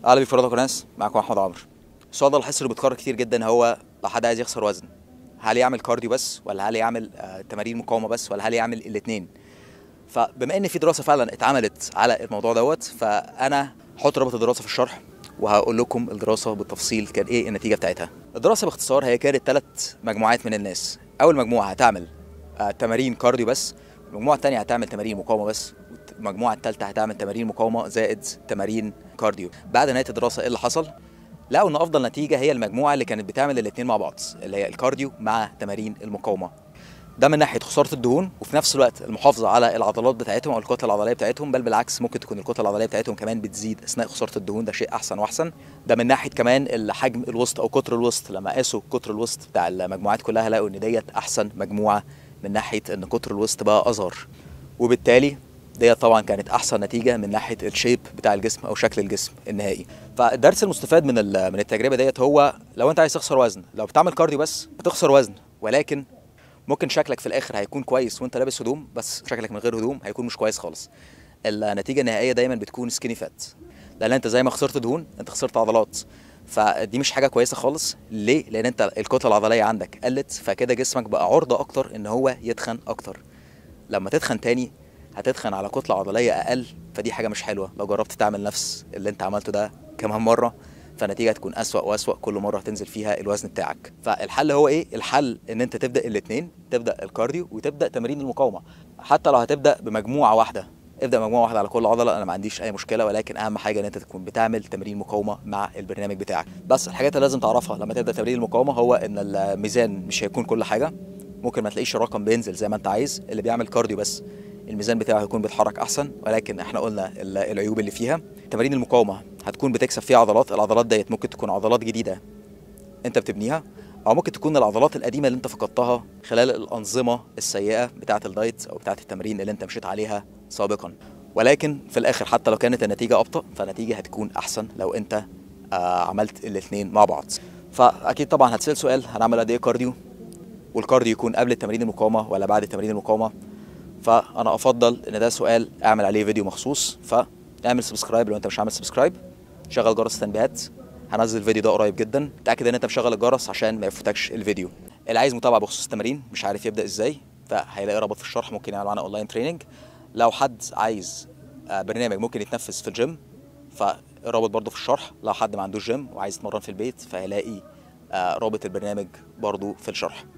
اهلا بيك في رضا ناس معاكم احمد عمرو السؤال ده الحس اللي بيتكرر كتير جدا هو لو حد عايز يخسر وزن هل يعمل كارديو بس ولا هل يعمل آه، تمارين مقاومه بس ولا هل يعمل الاثنين فبما ان في دراسه فعلا اتعملت على الموضوع دوت فانا هحط رابط الدراسه في الشرح وهقول لكم الدراسه بالتفصيل كان ايه النتيجه بتاعتها الدراسه باختصار هي كانت ثلاث مجموعات من الناس اول مجموعه هتعمل آه، تمارين كارديو بس المجموعه الثانيه هتعمل تمارين مقاومه بس المجموعه الثالثه هتعمل تمارين مقاومه زائد تمارين كارديو بعد نهايه الدراسه ايه اللي حصل لقوا ان افضل نتيجه هي المجموعه اللي كانت بتعمل الاثنين مع بعض اللي هي الكارديو مع تمارين المقاومه ده من ناحيه خساره الدهون وفي نفس الوقت المحافظه على العضلات بتاعتهم او الكتله العضليه بتاعتهم بل بالعكس ممكن تكون الكتله العضليه بتاعتهم كمان بتزيد اثناء خساره الدهون ده شيء احسن واحسن ده من ناحيه كمان الحجم الوسط او قطر الوسط لما قاسوا قطر الوسط بتاع المجموعات كلها لقوا ان ديت احسن مجموعه من ناحيه ان قطر الوسط بقى اصغر وبالتالي ديت طبعا كانت احسن نتيجه من ناحيه الشيب بتاع الجسم او شكل الجسم النهائي فالدرس المستفاد من ال- من التجربه ديت هو لو انت عايز تخسر وزن لو بتعمل كارديو بس هتخسر وزن ولكن ممكن شكلك في الاخر هيكون كويس وانت لابس هدوم بس شكلك من غير هدوم هيكون مش كويس خالص النتيجه النهائيه دايما بتكون سكيني فات لان انت زي ما خسرت دهون انت خسرت عضلات فدي مش حاجه كويسه خالص ليه لان انت الكتله العضليه عندك قلت فكده جسمك بقى عرضه اكتر ان هو يتخن اكتر لما تتخن تاني هتتخن على كتله عضليه اقل فدي حاجه مش حلوه لو جربت تعمل نفس اللي انت عملته ده كمان مره فالنتيجه هتكون اسوا واسوا كل مره هتنزل فيها الوزن بتاعك فالحل هو ايه الحل ان انت تبدا الاثنين تبدا الكارديو وتبدا تمارين المقاومه حتى لو هتبدا بمجموعه واحده ابدا مجموعه واحده على كل عضله انا ما عنديش اي مشكله ولكن اهم حاجه ان انت تكون بتعمل تمارين مقاومه مع البرنامج بتاعك بس الحاجات اللي لازم تعرفها لما تبدا تمرين المقاومه هو ان الميزان مش هيكون كل حاجه ممكن ما تلاقيش الرقم بينزل زي ما انت عايز اللي بيعمل كارديو بس الميزان بتاعه هيكون بيتحرك احسن ولكن احنا قلنا ال- العيوب اللي فيها تمارين المقاومه هتكون بتكسب فيها عضلات العضلات ديت ممكن تكون عضلات جديده انت بتبنيها او ممكن تكون العضلات القديمه اللي انت فقدتها خلال الانظمه السيئه بتاعه الدايت او بتاعه التمرين اللي انت مشيت عليها سابقا ولكن في الاخر حتى لو كانت النتيجه ابطا فالنتيجه هتكون احسن لو انت آه عملت الاثنين مع بعض فاكيد طبعا هتسال سؤال هنعمل قد ايه كارديو والكارديو يكون قبل التمرين المقاومه ولا بعد التمرين المقاومه فانا افضل ان ده سؤال اعمل عليه فيديو مخصوص فاعمل سبسكرايب لو انت مش عامل سبسكرايب شغل جرس التنبيهات هنزل الفيديو ده قريب جدا اتاكد ان انت مشغل الجرس عشان ما يفوتكش الفيديو اللي عايز متابعه بخصوص التمارين مش عارف يبدا ازاي فهيلاقي رابط في الشرح ممكن يعمل معانا اونلاين تريننج لو حد عايز آه، برنامج ممكن يتنفذ في الجيم فالرابط برضه في الشرح لو حد ما عندوش جيم وعايز يتمرن في البيت فهيلاقي آه، رابط البرنامج برضه في الشرح